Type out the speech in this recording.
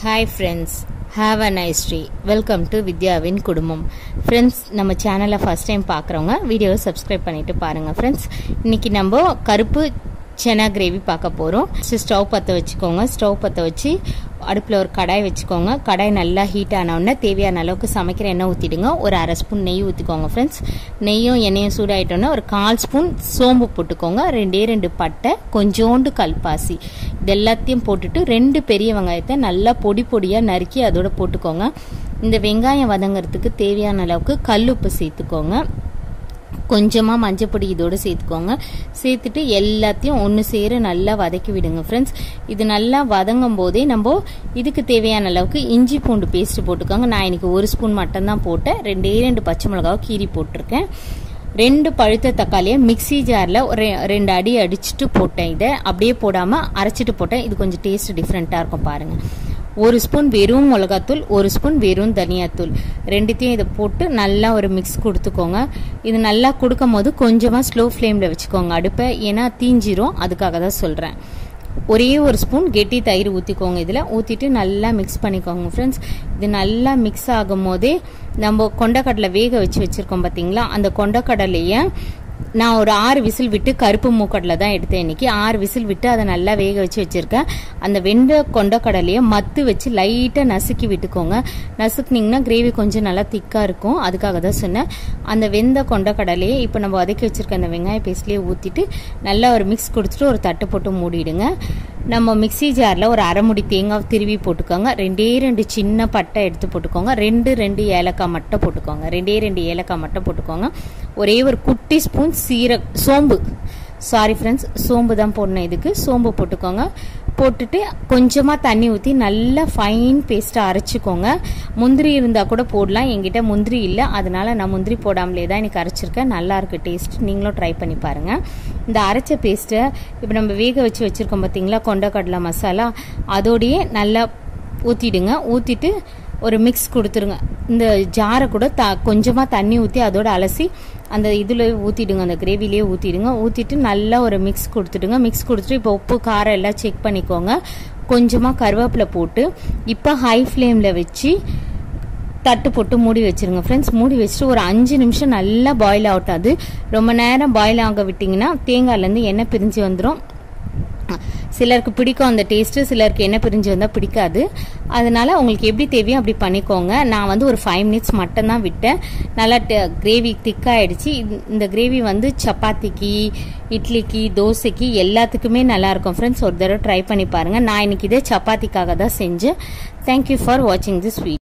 hi friends have a nice day welcome to வித்யாவின் குடும்பம் friends நம்ம சேனலை ஃபஸ்ட் டைம் பார்க்குறவங்க வீடியோவை சப்ஸ்கிரைப் பண்ணிட்டு பாருங்கள் ஃப்ரெண்ட்ஸ் இன்னைக்கு நம்ம கருப்பு செனா கிரேவி பார்க்க போகிறோம் ஸ்டவ் பற்ற வச்சுக்கோங்க ஸ்டவ் பற்ற வச்சு அடுப்பில் ஒரு கடாய் வச்சுக்கோங்க கடாய் நல்லா ஹீட் ஆனவுடனே தேவையான அளவுக்கு சமைக்கிற எண்ணெய் ஊற்றிடுங்க ஒரு அரை ஸ்பூன் நெய் ஊற்றிக்கோங்க ஃப்ரெண்ட்ஸ் நெய்யும் எண்ணெயும் சூடாயிட்டோன்னே ஒரு கால் ஸ்பூன் சோம்பு போட்டுக்கோங்க ரெண்டே ரெண்டு பட்டை கொஞ்சோண்டு கல்பாசி இது எல்லாத்தையும் போட்டுட்டு ரெண்டு பெரிய வெங்காயத்தை நல்லா பொடி பொடியாக நறுக்கி அதோட போட்டுக்கோங்க இந்த வெங்காயம் வதங்கிறதுக்கு தேவையான அளவுக்கு கல் உப்பு சேர்த்துக்கோங்க கொஞ்சமாக மஞ்சப்பொடி இதோடு சேர்த்துக்கோங்க சேர்த்துட்டு எல்லாத்தையும் ஒன்று சேர நல்லா வதக்கி விடுங்க ஃப்ரெண்ட்ஸ் இது நல்லா வதங்கும் போதே நம்ம இதுக்கு தேவையான அளவுக்கு இஞ்சி பூண்டு பேஸ்ட் போட்டுக்கோங்க நான் இன்னைக்கு ஒரு ஸ்பூன் மட்டும்தான் போட்டேன் ரெண்டே ரெண்டு பச்சை மிளகாவை கீரி போட்டிருக்கேன் ரெண்டு பழுத்த தக்காளியை மிக்சி ஜாரில் ஒரு ரெண்டு அடி அடிச்சுட்டு போட்டேன் இதை அப்படியே போடாமல் அரைச்சிட்டு போட்டேன் இது கொஞ்சம் டேஸ்ட் டிஃப்ரெண்ட்டாக இருக்கும் பாருங்கள் ஒரு ஸ்பூன் வெறும் மிளகாத்தூள் ஒரு ஸ்பூன் வெறும் தனியாத்தூள் ரெண்டுத்தையும் இதை போட்டு நல்லா ஒரு மிக்ஸ் கொடுத்துக்கோங்க இது நல்லா கொடுக்கும் போது கொஞ்சமாக ஸ்லோ ஃப்ளேமில் வச்சுக்கோங்க அடுப்பை ஏன்னா தீஞ்சிரும் அதுக்காக தான் சொல்கிறேன் ஒரே ஒரு ஸ்பூன் கெட்டி தயிர் ஊற்றிக்கோங்க இதில் ஊற்றிட்டு நல்லா மிக்ஸ் பண்ணிக்கோங்க ஃப்ரெண்ட்ஸ் இது நல்லா மிக்ஸ் ஆகும் போதே நம்ம கொண்டக்கடலை வேக வச்சு வச்சுருக்கோம் பார்த்தீங்களா அந்த கொண்டக்கடலையை நான் ஒரு ஆறு விசில் விட்டு கருப்பு மூக்கடலை தான் எடுத்தேன் இன்னைக்கு ஆறு விசில் விட்டு அதை நல்லா வேக வச்சு வச்சுருக்கேன் அந்த வெண்ட கொண்டக்கடலையை மத்து வச்சு லைட்டாக நசுக்கி விட்டுக்கோங்க நசுக்குனிங்கன்னா கிரேவி கொஞ்சம் நல்லா திக்காக இருக்கும் அதுக்காக தான் சொன்னேன் அந்த வெந்த கொண்டக்கடலையை இப்போ நம்ம வதக்கி வச்சுருக்க அந்த வெங்காய பேஸ்ட்லேயே ஊற்றிட்டு நல்லா ஒரு மிக்ஸ் கொடுத்துட்டு ஒரு தட்டு போட்டு மூடிடுங்க நம்ம மிக்சி ஜாரில் ஒரு அரை முடி தேங்காய் திருவி போட்டுக்கோங்க ரெண்டே ரெண்டு சின்ன பட்டை எடுத்து போட்டுக்கோங்க ரெண்டு ரெண்டு ஏலக்காய் மட்டும் போட்டுக்கோங்க ரெண்டே ரெண்டு ஏலக்காய் மட்டும் போட்டுக்கோங்க ஒரே ஒரு குட்டி ஸ்பூன் சீர சோம்பு சாரி ஃப்ரெண்ட்ஸ் சோம்பு தான் போடணும் இதுக்கு சோம்பு போட்டுக்கோங்க போட்டுட்டு கொஞ்சமாக தண்ணி ஊற்றி நல்லா ஃபைன் பேஸ்ட்டாக அரைச்சிக்கோங்க முந்திரி இருந்தால் கூட போடலாம் என்கிட்ட முந்திரி இல்லை அதனால நான் முந்திரி போடாமலே தான் எனக்கு அரைச்சிருக்கேன் நல்லா இருக்கு டேஸ்ட் நீங்களும் ட்ரை பண்ணி பாருங்கள் இந்த அரைச்ச பேஸ்ட்டை இப்போ நம்ம வேக வச்சு வச்சுருக்கோம் பார்த்தீங்களா கொண்டக்கடலை மசாலா அதோடையே நல்லா ஊற்றிடுங்க ஊற்றிட்டு ஒரு மிக்ஸ் கொடுத்துருங்க இந்த ஜாரை கூட த கொஞ்சமாக தண்ணி ஊற்றி அதோட அலசி அந்த இதில் ஊற்றிடுங்க அந்த கிரேவிலேயே ஊற்றிடுங்க ஊற்றிட்டு நல்லா ஒரு மிக்ஸ் கொடுத்துடுங்க மிக்ஸ் கொடுத்துட்டு இப்போ உப்பு காரம் எல்லாம் செக் பண்ணிக்கோங்க கொஞ்சமாக கருவேப்பிலை போட்டு இப்போ ஹை ஃப்ளேமில் வச்சு தட்டு போட்டு மூடி வச்சிருங்க ஃப்ரெண்ட்ஸ் மூடி வச்சுட்டு ஒரு அஞ்சு நிமிஷம் நல்லா பாயில் ஆகட்டும் அது ரொம்ப நேரம் பாயில் ஆக விட்டிங்கன்னா தேங்காயிலேருந்து எண்ணெய் பிரிஞ்சு வந்துடும் சிலருக்கு பிடிக்கும் அந்த டேஸ்ட்டு சிலருக்கு என்ன பிரிஞ்சு வந்தால் பிடிக்காது அதனால உங்களுக்கு எப்படி தேவையோ அப்படி பண்ணிக்கோங்க நான் வந்து ஒரு ஃபைவ் மினிட்ஸ் மட்டும் தான் விட்டேன் நல்லா கிரேவி திக்காயிடுச்சு இந்த கிரேவி வந்து சப்பாத்திக்கு இட்லிக்கு தோசைக்கு எல்லாத்துக்குமே நல்லா இருக்கும் ஃப்ரெண்ட்ஸ் ஒரு தடவை ட்ரை பண்ணி பாருங்கள் நான் இன்னைக்கு இதே சப்பாத்திக்காக தான் செஞ்சேன் தேங்க்யூ ஃபார் வாட்சிங் திஸ் வீடியோ